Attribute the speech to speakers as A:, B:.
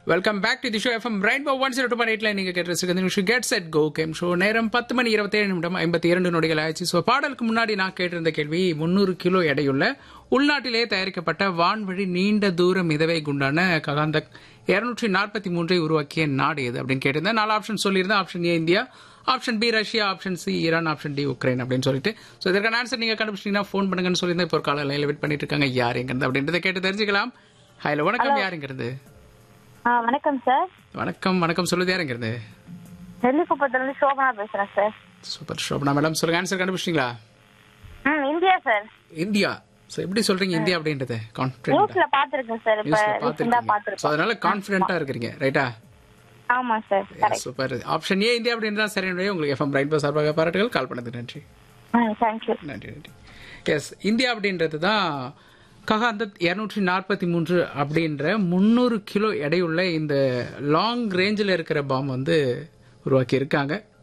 A: welcome back to the show FM rainbow one zero two எயிட்ல நீங்க கேட்டு நிமிஷம் get set go game show நேரம் பத்து மணி இருபத்தேழு நிமிடம் ஐம்பத்தி இரண்டு நொடிகள் ஆயிடுச்சு ஸோ பாடலுக்கு முன்னாடி நான் கேட்டிருந்த கேள்வி முந்நூறு கிலோ எடையுள்ள உள்நாட்டிலேயே தயாரிக்கப்பட்ட வான்வழி நீண்ட தூர மிதவை குண்டான ககாந்தக் இருநூற்றி நாற்பத்தி மூன்றை உருவாக்கிய நாடு எது அப்படின்னு கேட்டிருந்தேன் நாலு ஆப்ஷன் சொல்லியிருந்தேன் option A India option B Russia option C Iran option D Ukraine அப்படின்னு சொல்லிட்டு ஸோ இதற்கான ஆன்சர் நீங்க கண்டுபிடிச்சிங்கன்னா ஃபோன் பண்ணுங்கன்னு சொல்லியிருந்தேன் இப்போ ஒரு கால லைன்ல வெயிட் பண்ணிட்டு இருக்காங்க யார் எங்கிறது அப்படின்றத கேட்டு தெரிஞ்சுக்கலாம் ஹலோ வணக்கம் யாருங்கிறது
B: ஆ வணக்கம் சார்
A: வணக்கம் வணக்கம் சொல்லுது யாருங்கிறது
B: நெல்லிக்குப்பத்துல இருந்து சோபனா பேசுறேன் சார்
A: சூப்பர் ஷோபனா மேடம் சொல்லுங்க ஆன்சர் கண்டுபிடிச்சிங்களா
B: ம் இந்தியா சார்
A: இந்தியா ஸோ எப்படி சொல்றீங்க இந்தியா அப்படின்றது கான்ஃபிடென்ட்
B: நியூஸ்ல பாத்திருக்கேன் சார் இப்ப
A: நியூஸ்ல
B: ரீசெண்டா
A: பார்த்துருக்கீங்க ஸோ
B: பாத்திருக்கேன்
A: அதனால கான்ஃபிடென்ட்டா இருக்கிறீங்க ரைட்டா
B: ஆமா sir correct
A: super option A India அப்படின்றதா சரியான உங்களுக்கு எஃப்எம் ரைட் பஸ் சார்பாக பாராட்டுகள் கால் பண்ணது நன்றி
B: ம் தேங்க்யூ
A: நன்றி நன்றி எஸ் இந்தியா அப்படின்றது தான் ககாந்தத் இரநூற்றி நாற்பத்தி மூன்று அப்படின்ற முந்நூறு கிலோ எடையுள்ள இந்த லாங் ரேஞ்சில் இருக்கிற பாம் வந்து உருவாக்கி இருக்காங்க